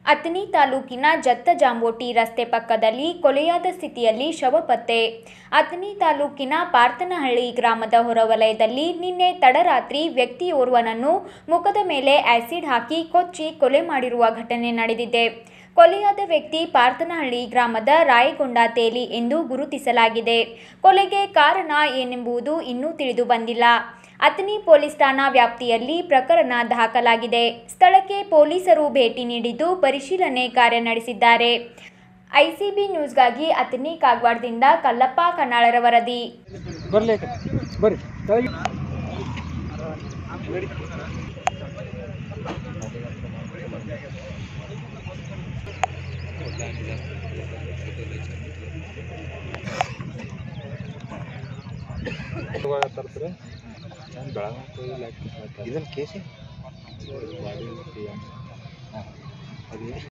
ಅಥಣಿ ತಾಲೂಕಿನ ಜತ್ತಜಾಂಬೋಟಿ ರಸ್ತೆ ಪಕ್ಕದಲ್ಲಿ ಕೊಲೆಯಾದ ಸ್ಥಿತಿಯಲ್ಲಿ ಶವ ಪತ್ತೆ ಅಥಣಿ ತಾಲೂಕಿನ ಪಾರ್ತನಹಳ್ಳಿ ಗ್ರಾಮದ ಹೊರವಲಯದಲ್ಲಿ ನಿನ್ನೆ ತಡರಾತ್ರಿ ವ್ಯಕ್ತಿಯೋರ್ವನನ್ನು ಮುಖದ ಮೇಲೆ ಆಸಿಡ್ ಹಾಕಿ ಕೊಚ್ಚಿ ಕೊಲೆ ಮಾಡಿರುವ ಘಟನೆ ನಡೆದಿದೆ ಕೊಲೆಯಾದ ವ್ಯಕ್ತಿ ಪಾರ್ತನಹಳ್ಳಿ ಗ್ರಾಮದ ರಾಯಗೊಂಡ ತೇಲಿ ಎಂದು ಗುರುತಿಸಲಾಗಿದೆ ಕೊಲೆಗೆ ಕಾರಣ ಏನೆಂಬುದು ಇನ್ನೂ ತಿಳಿದು ಬಂದಿಲ್ಲ ಅಥಣಿ ಪೊಲೀಸ್ ಠಾಣಾ ವ್ಯಾಪ್ತಿಯಲ್ಲಿ ಪ್ರಕರಣ ದಾಖಲಾಗಿದೆ ಸ್ಥಳಕ್ಕೆ ಪೊಲೀಸರು ಭೇಟಿ ನೀಡಿದ್ದು ಪರಿಶೀಲನೆ ಕಾರ್ಯ ನಡೆಸಿದ್ದಾರೆ ಐಸಿಬಿ ನ್ಯೂಸ್ಗಾಗಿ ಅಥಣಿ ಕಾಗವಾಡದಿಂದ ಕಲ್ಲಪ್ಪ ಕನ್ನಾಳರ ವರದಿ ಬರ್ಲಿ ಬರ್ರಿ ಕೆಳಗೆ ತರ್ತಾರೆ ಇದನ್ನ ಕೇಸಿ